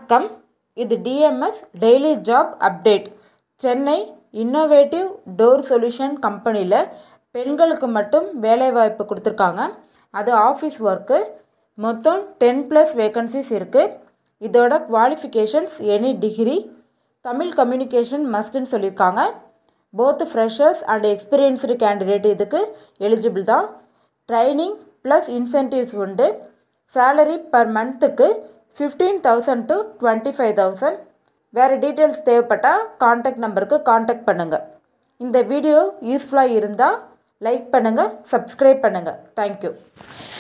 வணக்கம் இது TMS daily job update Chennai Innovative Door Solution கம்பெனியில் பெண்களுக்கு மட்டும் வேலைவாய்ப்பு கொடுத்துருக்காங்க அது ஆஃபீஸ் ஒர்க்கு மொத்தம் டென் ப்ளஸ் வேகன்சிஸ் இருக்குது இதோட qualifications any degree Tamil communication மஸ்ட்னு சொல்லியிருக்காங்க both freshers and experienced candidate இதுக்கு எலிஜிபிள் தான் ட்ரைனிங் ப்ளஸ் இன்சென்டிவ்ஸ் உண்டு சேலரி பர் மந்த்துக்கு fifteen thousand to twenty five thousand வேறு டீட்டெயில்ஸ் தேவைப்பட்டால் காண்டாக்ட் நம்பருக்கு காண்டாக்ட் பண்ணுங்கள் இந்த வீடியோ யூஸ்ஃபுல்லாக இருந்தால் லைக் பண்ணுங்கள் சப்ஸ்கிரைப் பண்ணுங்கள் தேங்க்யூ